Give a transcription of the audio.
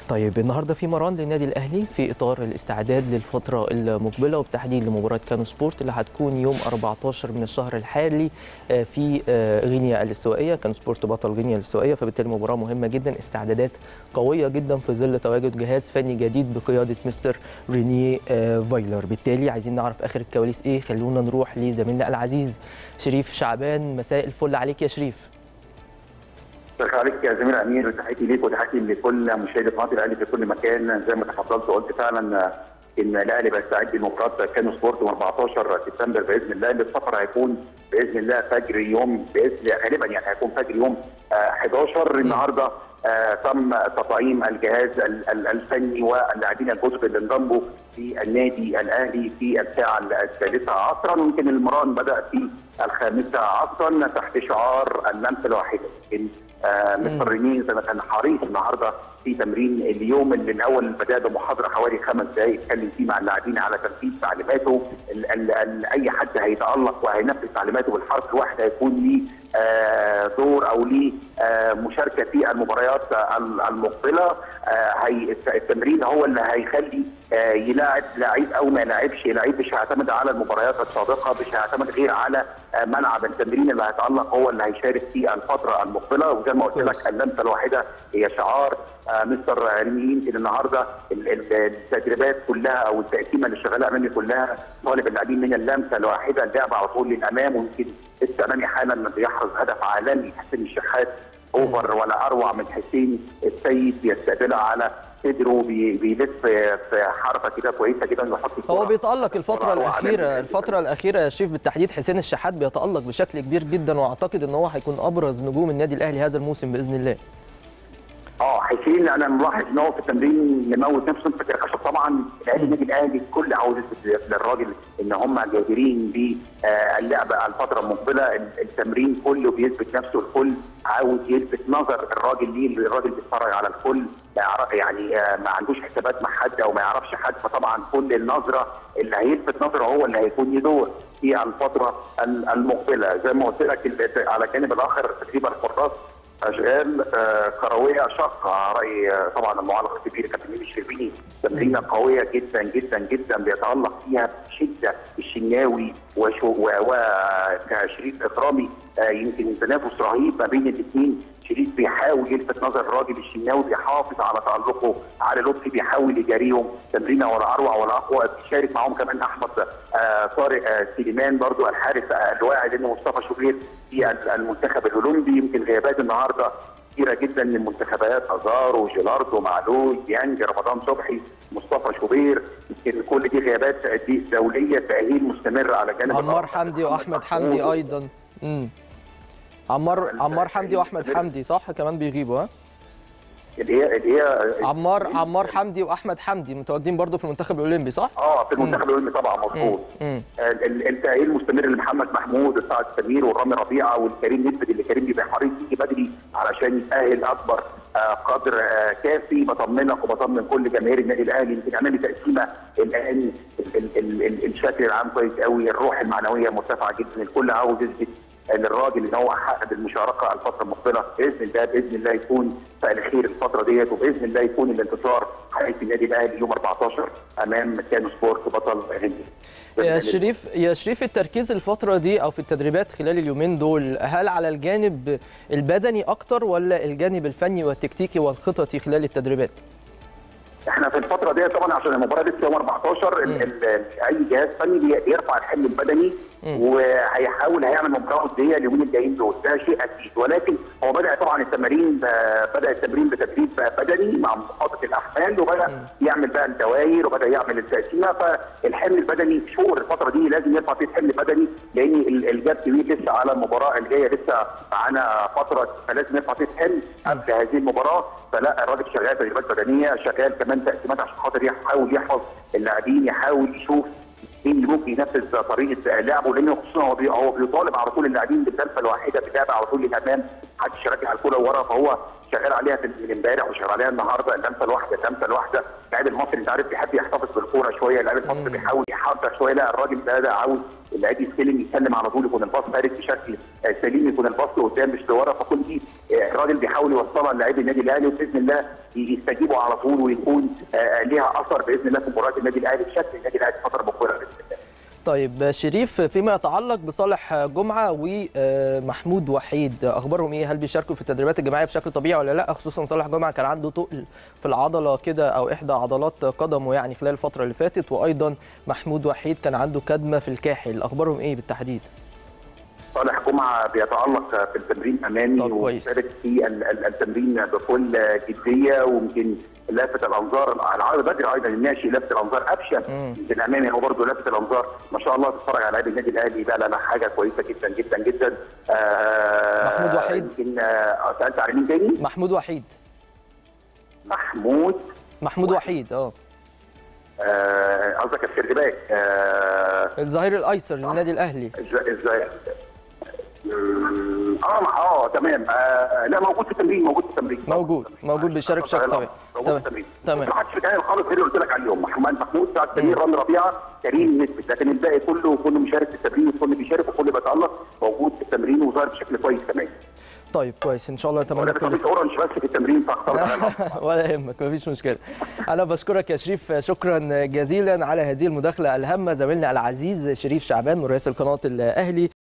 طيب النهارده في مران للنادي الاهلي في اطار الاستعداد للفتره المقبله وبالتحديد لمباراه كانو سبورت اللي هتكون يوم 14 من الشهر الحالي في غينيا الاستوائيه كانو سبورت بطل غينيا الاستوائيه فبالتالي مباراه مهمه جدا استعدادات قويه جدا في ظل تواجد جهاز فني جديد بقياده مستر ريني فايلر بالتالي عايزين نعرف اخر الكواليس ايه خلونا نروح لزميلنا العزيز شريف شعبان مساء الفل عليك يا شريف شكرا عليك يا زميل امير وتحياتي ليك وتحياتي لكل مشاهدي قناه الاهلي في كل مكان زي ما تفضلت وقلت فعلا ان الاهلي بيستعد لمباراه كانو سبورت يوم 14 سبتمبر باذن الله السفر هيكون باذن الله فجر يوم باذن غالبا يعني هيكون فجر يوم 11 النهارده آه تم تطعيم الجهاز الفني واللاعبين الجزء اللي انضموا في النادي الاهلي في الساعه الثالثه عصرا ويمكن المران بدا في الخامسه عصرا تحت شعار اللمسه الواحده يمكن آه مستر ريني كان حريص النهارده في تمرين اليوم اللي الاول بدا بمحاضره حوالي خمس دقائق اتكلم فيه مع اللاعبين على تنفيذ تعليماته ال ال ال اي حد هيتالق وهينفذ تعليماته بالحرف الواحد هيكون ليه آه دور او ليه آه مشاركه في المباريات المقبله هي التمرين هو اللي هيخلي يلاعب لعيب او ما يلاعبش لعيب مش هيعتمد على المباريات السابقه مش هيعتمد غير على ملعب التمرين اللي هيتالق هو اللي هيشارك في الفتره المقبله وزي ما قلت لك اللمسه الواحده هي شعار مستر ريمي يمكن النهارده التدريبات كلها او التقسيمه اللي شغاله امامي كلها طالب اللاعبين من اللمسه الواحده اللعب على طول للامام ويمكن لسه امامي حالا بيحرز هدف عالمي حسين الشحات اوفر ولا اروع من حسين السيد بيستقبلها على صدره بيلف في حركه كده كويسه جدا يحط هو بيتالق الفتره الاخيره الفتره الاخيره يا شريف بالتحديد حسين الشحات بيتالق بشكل كبير جدا واعتقد ان هو هيكون ابرز نجوم النادي الاهلي هذا الموسم باذن الله اه حسين انا ملاحظ ان هو في التمرين مموت نفسه انت كده طبعا الاهلي النادي الاهلي الكل عاوز للراجل ان هم جاهرين باللعبه الفتره المقبله التمرين كله بيثبت نفسه الكل عاوز يلفت نظر الراجل ليه الراجل بيتفرج على الكل يعني ما عندوش حسابات مع حد او ما يعرفش حد فطبعا كل النظره اللي هيلفت نظره هو اللي هيكون له دور في الفتره المقبله زي ما قلت لك على الجانب الاخر تدريب الحراس اشغال كرويه شاقه على راي طبعا المعلق الكبير كابتن ميمي الشربيني تمرينه قويه جدا جدا جدا بيتالق فيها بشده الشناوي وشريف اكرامي يمكن تنافس رهيب ما بين الاثنين شريف بيحاول يلفت نظر الراجل الشناوي بيحافظ على تالقه على لطفي بيحاول يجاريهم تمرينه ولا اروع ولا اقوى بيشارك معاهم كمان احمد آه طارق آه سليمان برضو الحارس آه الواعد انه مصطفى شوبير في المنتخب الاولمبي يمكن غيابات النهارده كثيره جدا من منتخبات ازارو جيلاردو معلول يانج رمضان صبحي مصطفى شوبير يمكن كل دي غيابات دي دوليه تاهيل مستمر على جانب عمار حمدي واحمد حمدي ايضا امم عمار عمار حمدي واحمد حمدي صح كمان بيغيبوا ها اللي هي اللي هي عمار عمار حمدي واحمد حمدي متواجدين برضه في المنتخب الاولمبي صح؟ اه في المنتخب الاولمبي طبعا مظبوط التاهيل مستمر لمحمد محمود وسعد سمير ورامي ربيعه والكريم نسبت اللي كريم بيبقى حريص يجي بدري علشان يتاهل اكبر آه قدر آه كافي بطمنك وبطمن كل جماهير النادي الاهلي يمكن عملي تقسيمه الان الشكل العام كويس قوي الروح المعنويه مرتفعه جدا الكل عاوز يثبت للراجل ان هو حق بالمشاركه الفتره المقبله باذن الله باذن الله يكون فعل خير الفتره ديت وباذن الله يكون الانتصار حقيقي النادي الاهلي يوم 14 امام كانو سبورت بطل غينيا يا شريف يا شريف التركيز الفتره دي او في التدريبات خلال اليومين دول هل على الجانب البدني اكتر ولا الجانب الفني والتكتيكي والخططي خلال التدريبات؟ احنا في الفتره دي طبعا عشان المباراه لسه يوم 14 ال ال اي جهاز فني بيرفع الحمل البدني وهيحاول هيعمل مباراه وديه اليومين الجايين دول ده شيء اكيد ولكن هو بدا طبعا التمارين بدا التمرين بتدريب بدني مع محافظه الاحمال وبدا يعمل بقى الدوائر وبدا يعمل التقسيمه فالحمل البدني شهور الفتره دي لازم يرفع فيه الحمل البدني لان الجاب كبير لسه على المباراه الجايه لسه معانا فتره فلازم يرفع فيه الحمل قبل هذه المباراه فلا الراجل شغال تدريبات بدنيه شغال كمان تقسيمات عشان خاطر يحاول يحفظ اللاعبين يحاول يشوف مين اللي ممكن ينفذ طريقه لعبه لانه خصوصا هو هو بيطالب على طول اللاعبين بالدفه الواحده بتابع على طول للامام محدش يرجع الكوره ورا فهو شغال عليها في من امبارح وشغال عليها النهارده اللمسه الواحده اللمسه الواحده اللاعب المصري انت عارف بيحب يحتفظ بالكوره شويه اللاعب المصري بيحاول يحضر شويه لا الراجل ده, ده عاوز اللعيب يستلم يسلم على طول يكون الباص خارج بشكل آه، سليم يكون الباص لقدام مش لورا فكل دي آه، الراجل بيحاول يوصلها للاعيب النادي الاهلي وباذن الله يستجيبوا على طول ويكون آه، ليها اثر باذن الله في مباريات النادي الاهلي بشكل النادي الاهلي الفتره المقبله باذن الله طيب شريف فيما يتعلق بصالح جمعه ومحمود وحيد اخبارهم ايه هل بيشاركوا في التدريبات الجماعيه بشكل طبيعي ولا لا خصوصا صالح جمعه كان عنده تقل في العضله كده او احدى عضلات قدمه يعني خلال الفتره اللي فاتت وايضا محمود وحيد كان عنده كدمه في الكاحل اخبارهم ايه بالتحديد صالح جمعه بيتالق في التمرين امامي طب كويس. وشارك في ال- ال- التمرين بكل جديه ويمكن لافت الانظار العرض بدري ايضا الناشئ لافت الانظار ابشر مم. يمكن امامي هو برضه لافت الانظار ما شاء الله تتفرج على لاعبي النادي الاهلي لا لا لا حاجه كويسه جدا جدا جدا آه محمود وحيد. يمكن آه سالت على مين تاني؟ محمود وحيد محمود محمود وحيد اه آه، قصدك السردباك آه الظهير الايسر للنادي الاهلي ازاي ازاي مم، اه اه تمام آه لا موجود في التمرين موجود في التمرين موجود موجود بيشارك بشكل طبيعي موجود تمام في التمرين تمام ما حدش في الجهاز خالص غير اللي قلت لك عليهم محمد محمود سعد سمير رامي ربيعه كريم نسبت لكن الباقي كله كله مشارك في التمرين وكله بيشارك وكله بيتالق موجود في التمرين وظاهر بشكل كويس كمان طيب كويس ان شاء الله نتمنى ولابس كل قميص اورنج بس في التمرين فاخترت على ولا يهمك مفيش مشكله انا بشكرك يا شريف شكرا جزيلا على هذه المداخله الهامه زميلنا العزيز شريف شعبان من رئيس القناه الاهلي